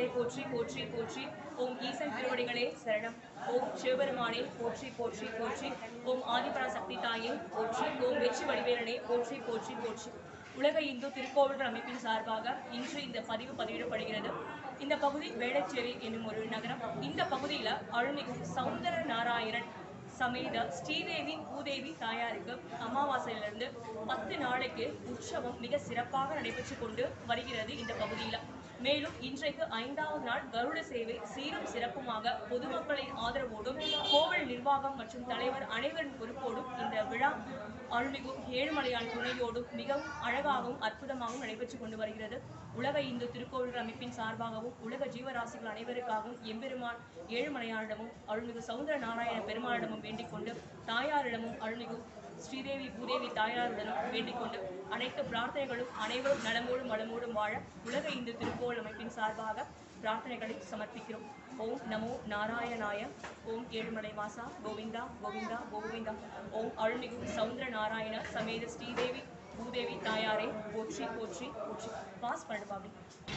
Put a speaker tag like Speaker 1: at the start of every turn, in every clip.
Speaker 1: விநாயகரே போற்றி போற்றி போற்றி ஓம் ஈசன் திருவடிகளே சரணம் ஓம் சிவபெருமானே போற்றி போற்றி போற்றி ஓம் ஆதிபராசக்தி தாயே போற்றி ஓம் வெற்றி வடிவேலனே போற்றி போற்றி போற்றி உலக இந்து திருக்கோவில்கள் அமைப்பின் சார்பாக இன்று இந்த பதிவு பதிவிடப்படுகிறது இந்த பகுதி வேளச்சேரி என்னும் ஒரு நகரம் இந்த பகுதியில் அருள்மிகு சௌந்தர நாராயணன் சமேத ஸ்ரீதேவி பூதேவி தாயாருக்கு அமாவாசையிலிருந்து பத்து நாளைக்கு உற்சவம் மிக சிறப்பாக நடைபெற்று கொண்டு வருகிறது இந்த பகுதியில் மேலும் இன்றைக்கு ஐந்தாவது நாள் கருட சேவை சீரும் சிறப்புமாக பொதுமக்களின் ஆதரவோடும் கோவில் நிர்வாகம் மற்றும் தலைவர் அனைவரின் பொறுப்போடும் இந்த விழா அருள்மிகு ஏழுமலையான் துணையோடும் மிகவும் அழகாகவும் அற்புதமாகவும் நடைபெற்று கொண்டு வருகிறது உலக இந்து திருக்கோவில்கள் அமைப்பின் சார்பாகவும் உலக ஜீவராசிகள் அனைவருக்காகவும் எம்பெருமான் ஏழுமலையானிடமும் அருள்மிகு சௌந்தர நாராயண பெருமானிடமும் வேண்டிக் கொண்டு தாயாரிடமும் அருள்மிகு ஸ்ரீதேவி பூதேவி தாயாருடனும் வேண்டிக் கொண்டு அனைத்து பிரார்த்தனைகளும் அனைவரும் நலமோடும் வளமோடும் வாழ உலக இந்து திருக்கோவில் அமைப்பின் சார்பாக பிரார்த்தனைகளை சமர்ப்பிக்கிறோம் ஓம் நமோ நாராயணாய ஓம் ஏழுமலை வாசா கோவிந்தா கோவிந்தா கோவிந்தா ஓம் அருள்மிகு சௌந்தர நாராயண சமேத ஸ்ரீதேவி பூதேவி தாயாரே போற்றி போற்றி போற்றி பாஸ் பண்ணு பாபி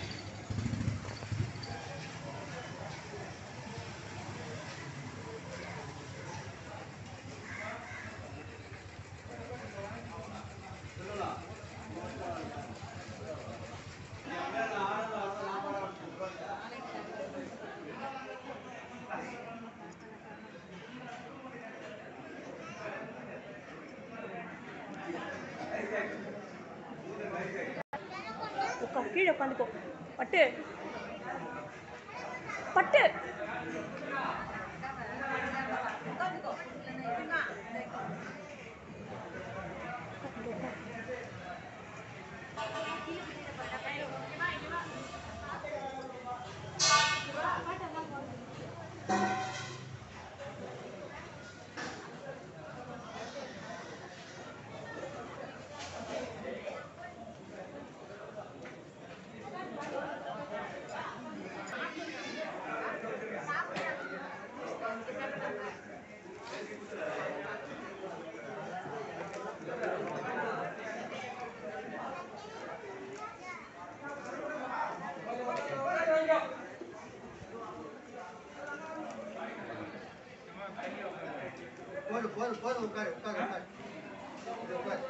Speaker 1: உட்கா கீழே உட்காந்துக்கோ பட்டு பட்டு
Speaker 2: போதும் போதும் போதும் உட்காரு உட்காரு உட்காரு இது உட்காரு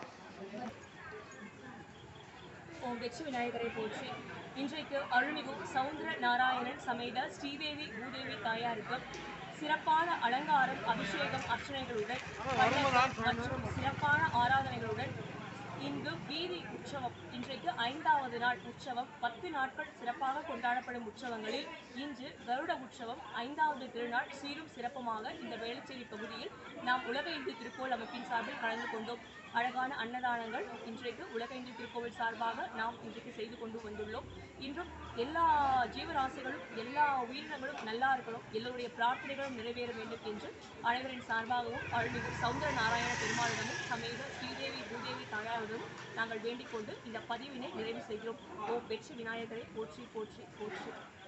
Speaker 1: ஓம் வெற்றி விநாயகரை போற்றி இன்றைக்கு அருள்மிகு சவுந்தர நாராயணன் சமேத ஸ்ரீதேவி பூதேவி தாயாருக்கு சிறப்பான அலங்காரம் அபிஷேகம் அர்ச்சனைகளுடன் பல்லக்கு மற்றும் சிறப்பான ஆராதனைகளுடன் இங்கு வீதி உற்சவம் இன்றைக்கு ஐந்தாவது நாள் உற்சவம் பத்து நாட்கள் சிறப்பாக கொண்டாடப்படும் உற்சவங்களில் இன்று கருட உற்சவம் ஐந்தாவது திருநாள் சீரும் சிறப்புமாக இந்த வேளச்சேரி பகுதியில் நாம் உலக இந்து திருக்கோள் அமைப்பின் சார்பில் கலந்து கொண்டோம் அழகான அன்னதானங்கள் இன்றைக்கு உலக இந்து திருக்கோவில் சார்பாக நாம் இன்றைக்கு செய்து கொண்டு வந்துள்ளோம் இன்றும் எல்லா ஜீவராசிகளும் எல்லா உயிரினங்களும் நல்லா இருக்கணும் எல்லோருடைய பிரார்த்தனைகளும் நிறைவேற வேண்டும் என்று அனைவரின் சார்பாகவும் அருள்மிகு சௌந்தர நாராயண பெருமாளிடமும் சமேத ஸ்ரீதேவி பூதேவி தாயாரிடமும் நாங்கள் வேண்டிக் கொண்டு இந்த பதிவினை நிறைவு செய்கிறோம் ஓ வெற்றி விநாயகரை போற்றி போற்றி போற்றி